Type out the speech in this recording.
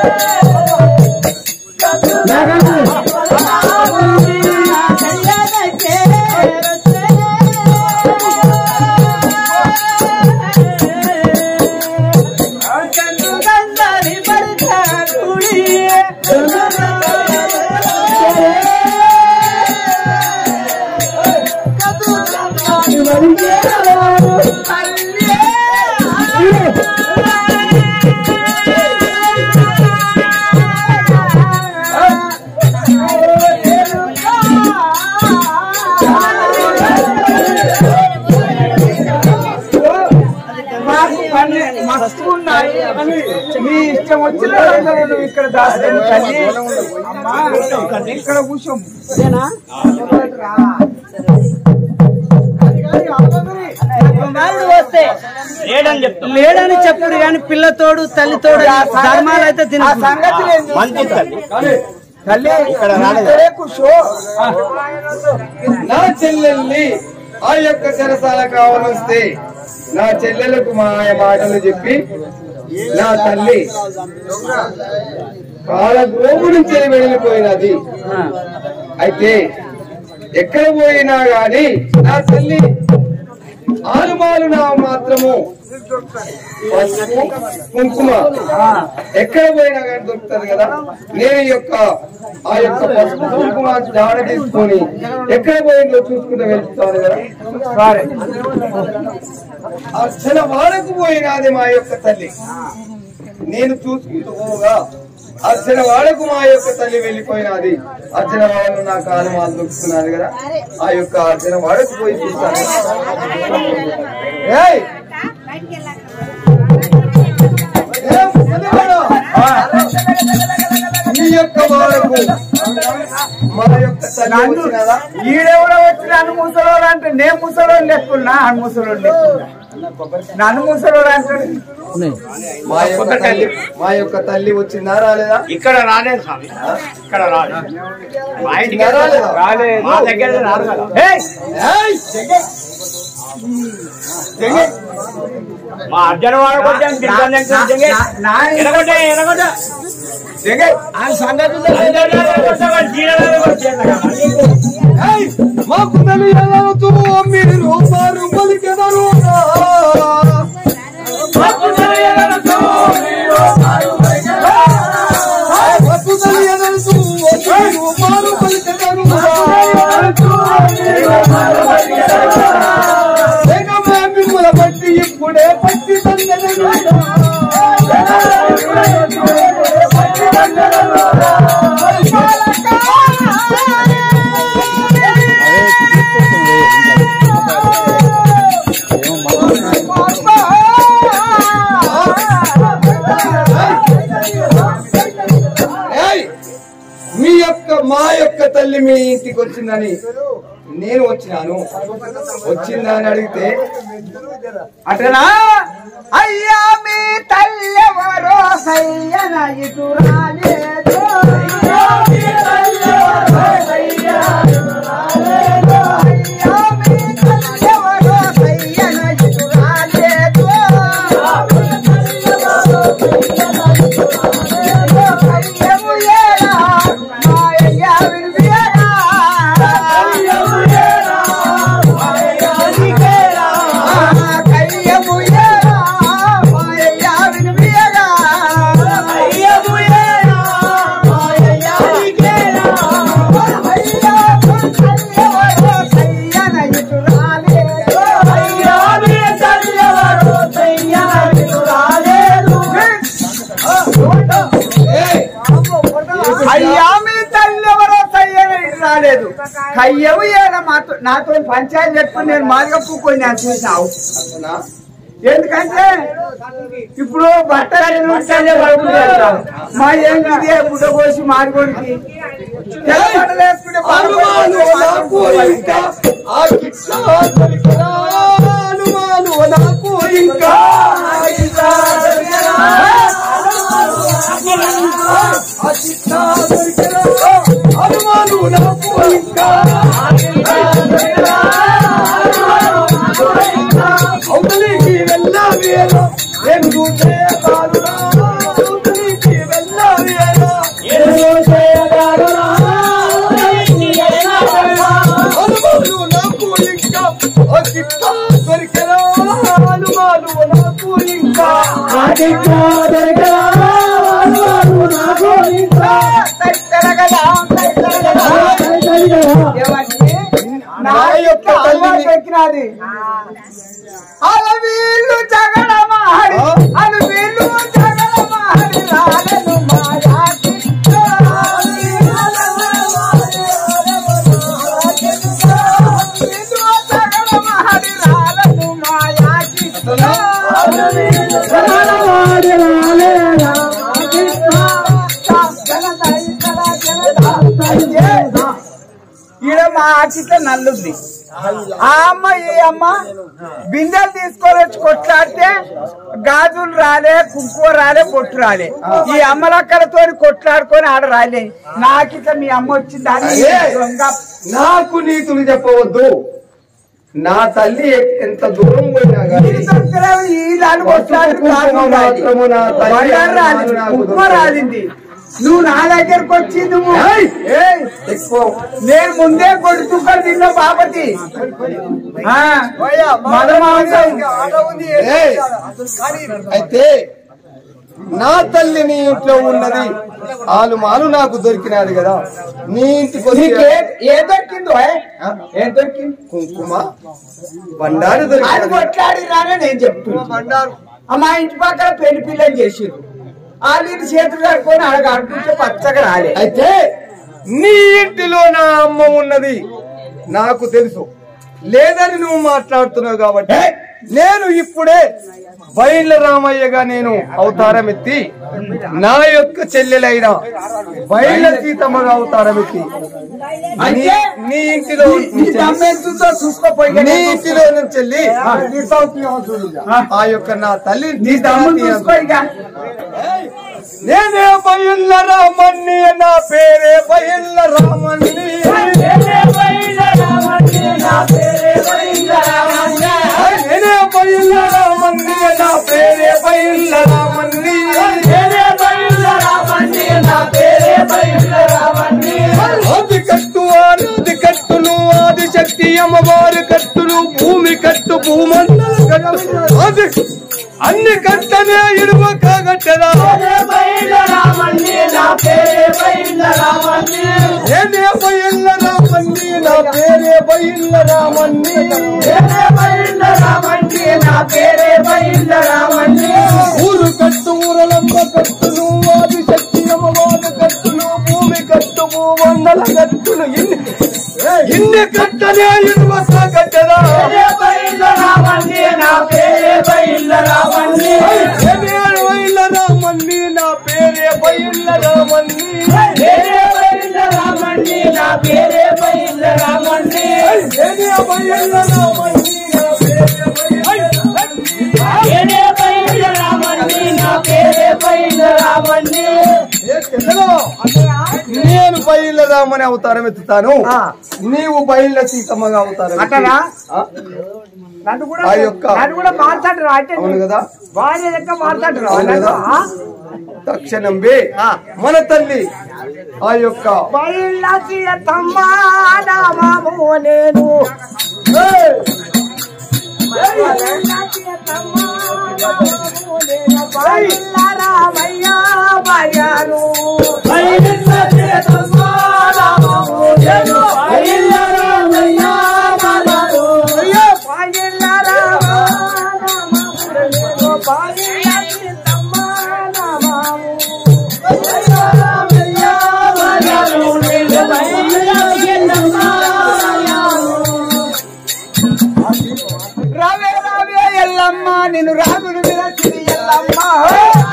మాకు పని మస్తు ఉన్నాయి అని మీ ఇష్టం వచ్చిన విధంగా నువ్వు ఇక్కడ దాస్తాను తల్లి అమ్మా ఇక్కడ కూర్చోము లేడని చెప్తాం లేడని చెప్పుడు కానీ పిల్లతోడు తల్లితోడు ధర్మాలు అయితే ఆ తిన సంగతి నేను మంచి తల్లి తల్లి ఇక్కడ రాలేదా? ఇక్కడే కూర్చో నా చెల్లెల్ని ఆ యొక్క చెరసాల కావలొస్తే నా చెల్లెలకు మాయ మాటలు చెప్పి నా తల్లి కాల గోపు నుంచి వెళ్ళిపోయినది అయితే ఎక్కడ పోయినా గాని నా తల్లి ఆలుమాలు నా మాత్రము పసుపు కుంకుమ ఎక్కడ పోయినా కానీ దొరుకుతుంది కదా నేను ఈ యొక్క ఆ యొక్క పసుపు కుంకుమ జాడ తీసుకొని ఎక్కడ పోయిందో చూసుకుంటూ వెళ్తాను కదా సరే అసలు వాడకు పోయినది మా యొక్క తల్లి నేను చూసుకుంటూ పోగా అర్చన వాడకు మా యొక్క తల్లి వెళ్ళిపోయినది అర్చన వాళ్ళు నా కాలం వాళ్ళు దొరుకుతున్నారు కదా ఆ యొక్క అర్చన వాడకు పోయి చూస్తాను ఏయ్! ఏం ముసలివాడా? ఈ యొక్క వాడకు మా యొక్క తల్లి వచ్చినదా ఈడెవడో వచ్చి నన్ను ముసలోడు అంటే నేను ముసలోడు లెక్కున్నా అని ముసలోడు లెక్కున్నా నన్ను ముసలోడు అంటే మా యొక్క తల్లి మా యొక్క తల్లి వచ్చిందా రాలేదా ఇక్కడ రాలేదు స్వామి ఇక్కడ రాలేదు మా ఇంటికి రాలేదా? రాలేదు. మా దగ్గర రాదు కదా ఏయ్! ఏయ్! మా అర్జున వాడు కొంచెం తిరుగుతాను నా- జంగే. నా- నా- ఎనగొట్టే, ఎనగొట్టే. జంగే, ఆ సంగతి అందరూ ఎనగొట్టే, వాడు చీరలు ఎనగొట్టే కదా. ఏయ్! మాకు తెలియదు మీరు రూపారు పలికెదరు మాకు తెలియదు మాకు తెలియదు మీరు రూపారు పలికెదరు వేగమే మిమ్మల బట్టి ఇప్పుడే పట్టి తందెదరు ఏయ్! మీ యొక్క మా యొక్క తల్లి మీ ఇంటికి వచ్చిందని నేను వచ్చినాను వచ్చిందా అని అడిగితే అటనా అయ్యా మీ తల్లెవరో సయ్యన ఇటు రాలేదు అయ్యా మీ తల్లెవరో సయ్యన ఇటు రాలేదు కయ్యము ఏడా మాయయ్య విడిపియడా కయ్యము ఏడా మాయయ్య విడిపియడా ఏయ్! అయ్యా మీ తల్లి ఎవరో సయ్యని రాలేదు కయ్యవు ఏడ మాతో నాతో పంచాయతీ పెట్టుకుని నేను మాదిగా పూకొని నేను చూసావు అసలా? ఎందుకంటే ఇప్పుడు బట్టలు ఉంటేనే వరకు చేస్తాం. మా ఏంటి బుడ్డ కోసి మాదిగోడికి తెల్ల బట్టలు వేసుకుంటే హనుమాను నాకు ఇంకా ఆ కిట్ట దొరికినా హనుమాను నాకు ఇంకా ఆ కిట్ట దొరికినా ఆ కిట్ట దొరికినా హనుమాను నాకు ఇంకా అవతలికి వెళ్ళ వేల రెండు చేతాలురా అవతలికి వెళ్ళ ఇంకా దొరికరా ఆలుమాలు నాకు ఇంకా నా యొక్క తల్లిని ఎక్కినది అలా వీళ్ళు జగడమాడి అది వీళ్ళు జగడమాడి రాలను మాయాకి జగడమాడి రాలను మాయాకి జగడమాడి రాలేరా ఈడ మా ఆచిత నల్లుంది ఆ అమ్మ ఈ అమ్మ బిందెలు తీసుకొని వచ్చి కొట్లాడితే గాజులు రాలే కుంకుమ రాలే బొట్టు రాలే ఈ అమ్మలక్కలతో కొట్లాడుకొని ఆడ రాలే నాకిట్లా మీ అమ్మ వచ్చింది అని అయ్యే. దొంగ నాకు నీతులు చెప్పవద్దు నా తల్లి ఎంత దూరం పోయినా కానీ ఈ దొంగలు ఈ దాని కొట్లాడి కుంకుమ మాత్రము నా తల్లి బంగారు రాలింది నాకు కుంకుమ దొరకదు. రాలింది నువ్వు నా దగ్గరకు వచ్చి నువ్వు ఏయ్! ఏయ్! ఎక్కువ నేను ముందే కొడుతుకొని తిన్న బాపతి ఆ, మదమాంసం ఏయ్! అయితే నా తల్లి నీ ఇంట్లో ఉన్నది ఆలు మాలు నాకు దొరికినాడు కదా నీ ఇంటికి వచ్చి నీకే ఏ దొరికిందో ఏ? ఏం దొరికింది కుంకుమ బండారు అది దొరికినది కొట్లాడి రానే నేను చెప్తున్నా ఆ మా ఇంటి పక్కన పెళ్లి పిల్లని చేసిర్రు వాళ్ళు ఇంటి చేతులు కట్టుకొని అడగ అడుగుంటే పచ్చగా రాలే అయితే నీ ఇంటిలో నా అమ్మ ఉన్నది నాకు తెలుసు లేదని నువ్వు మాట్లాడుతున్నావు కాబట్టి నేను ఇప్పుడే బయళ్ళ రామయ్యగా నేను అవతారం ఎత్తి నా యొక్క చెల్లెలైన బయళ్ళ సీతమ్మగా అవతారం ఎత్తి అయితే నీ- నీ ఇంటిలో నీ- నీ దమ్మెంతుందో చూసుకోపోయి నీ ఇంటిలో నుంచి వెళ్ళి ఆ యొక్క నా తల్లి నీ దమ్ము చూసుకో ఇక నేనే బయళ్ళ రామన్ని నా పేరే బయళ్ళ రామన్ని నేనే బయళ్ళ రామన్ని నా పేరే బయళ్ళ రామన్ని ఆది కట్టు ఆది కట్టులు ఆది శక్తి అమ్మవారి కట్టులు భూమి కట్టు భూమండల కట్టు ఆది అన్ని కట్టనే ఇడువ కాగట్టరా నేనే బయళ్ళ రామన్ని నా పేరే బయళ్ళ రామన్ని ఊరు కట్టు ఊరలమ్మ కట్టులు ఆది శక్తి అమ్మవారి కట్టులు భూమి కట్టు భూమండల కట్టులు ఇన్ని ఇన్ని కట్టనే ఇడువ కాగట్టరా నేనే బయళ్ళ రామన్ని నా పేరే బయళ్ళ రామన్ని నేనే బయళ్ళ రామన్ని నా పేరే ఏ పిల్లలో, నేను బయళ్ళ రామని అవతారం ఎత్తుతాను ఆ. నీవు బయళ్ళ సీతమ్మగా అవతారం ఎత్తి. అట్టనా? ఆ? నన్ను కూడా ఆ యొక్క- నన్ను కూడా మాట్లాడరు అంటే అవును కదా భార్య లెక్క మాట్లాడరు అవును కదా? తక్షణం వే మన తల్లి ఆ యొక్క తమ్మాము నేను రామయ్య భయాను రావే రావే ఎల్లమ్మ నేను రాముడు మీద ఎల్లమ్మ